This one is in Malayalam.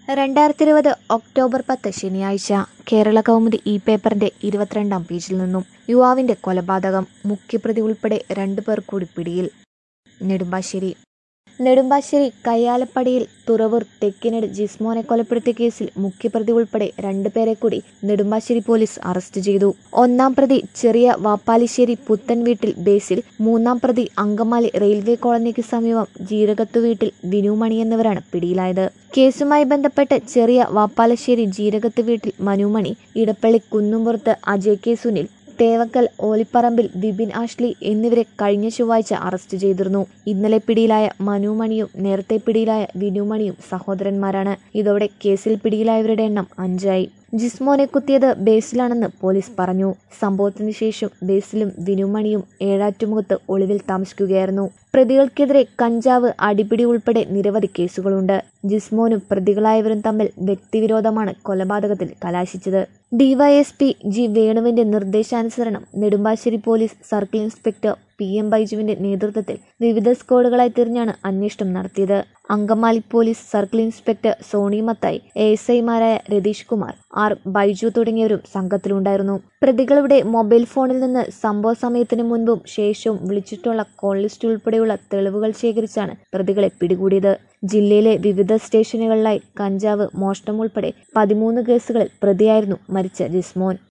രണ്ടായിരത്തി ഇരുപത് ഒക്ടോബർ പത്ത് ശനിയാഴ്ച കേരള കൗമുദി ഈ പേപ്പറിന്റെ ഇരുപത്തിരണ്ടാം പേജിൽ നിന്നും യുവാവിന്റെ കൊലപാതകം മുഖ്യപ്രതി ഉൾപ്പെടെ രണ്ടു പേർ കൂടി പിടിയിൽ നെടുമ്പാശ്ശേരി നെടുമ്പാശ്ശേരി കയ്യാലപ്പടിയിൽ തുറവൂർ തെക്കിനട് ജിസ്മോനെ കൊലപ്പെടുത്തിയ കേസിൽ മുഖ്യപ്രതി ഉൾപ്പെടെ രണ്ടുപേരെ കൂടി നെടുമ്പാശ്ശേരി പോലീസ് അറസ്റ്റ് ചെയ്തു ഒന്നാം പ്രതി ചെറിയ വാപ്പാലിശ്ശേരി പുത്തൻ വീട്ടിൽ ബേസിൽ മൂന്നാം പ്രതി അങ്കമാലി റെയിൽവേ കോളനിക്ക് സമീപം ജീരകത്തു വീട്ടിൽ വിനുമണി എന്നിവരാണ് പിടിയിലായത് കേസുമായി ബന്ധപ്പെട്ട് ചെറിയ വാപ്പാലശ്ശേരി ജീരകത്ത് വീട്ടിൽ മനുമണി ഇടപ്പള്ളി കുന്നുംപുറത്ത് അജയ് കെ സുനിൽ തേവക്കൽ ഓലിപ്പറമ്പിൽ വിപിൻ ആഷ്ലി എന്നിവരെ കഴിഞ്ഞ ചൊവ്വാഴ്ച അറസ്റ്റ് ചെയ്തിരുന്നു ഇന്നലെ പിടിയിലായ മനുമണിയും നേരത്തെ പിടിയിലായ വിനുമണിയും സഹോദരന്മാരാണ് ഇതോടെ കേസിൽ പിടിയിലായവരുടെ എണ്ണം അഞ്ചായി ജിസ്മോനെ കുത്തിയത് ബേസിലാണെന്ന് പോലീസ് പറഞ്ഞു സംഭവത്തിന് ശേഷം ബേസിലും വിനുമണിയും ഏഴാറ്റുമുഖത്ത് ഒളിവിൽ താമസിക്കുകയായിരുന്നു പ്രതികൾക്കെതിരെ കഞ്ചാവ് അടിപിടി ഉൾപ്പെടെ നിരവധി കേസുകളുണ്ട് ജിസ്മോനും പ്രതികളായവരും തമ്മിൽ വ്യക്തിവിരോധമാണ് കൊലപാതകത്തിൽ കലാശിച്ചത് ഡിവൈഎസ്പി ജി വേണുവിന്റെ നിർദ്ദേശാനുസരണം Nedumbassery police circle inspector P M ബൈജുവിന്റെ നേതൃത്വത്തിൽ വിവിധ സ്ക്വാഡുകളായി തിരിഞ്ഞാണ് അന്വേഷണം നടത്തിയത് Angamaly police circle inspector Sony Mathai A S ഐമാരായ രതീഷ് കുമാർ ആർ ബൈജു തുടങ്ങിയവരും സംഘത്തിലുണ്ടായിരുന്നു പ്രതികളുടെ മൊബൈൽ ഫോണിൽ നിന്ന് സംഭവ സമയത്തിന് മുൻപും ശേഷവും വിളിച്ചിട്ടുള്ള കോൾ ലിസ്റ്റ് ഉൾപ്പെടെയുള്ള തെളിവുകൾ ശേഖരിച്ചാണ് പ്രതികളെ പിടികൂടിയത് ജില്ലയിലെ വിവിധ സ്റ്റേഷനുകളിലായി കഞ്ചാവ് മോഷണം ഉൾപ്പെടെ പതിമൂന്ന് കേസുകളിൽ പ്രതിയായിരുന്നു മരിച്ച ജിസ്മോൻ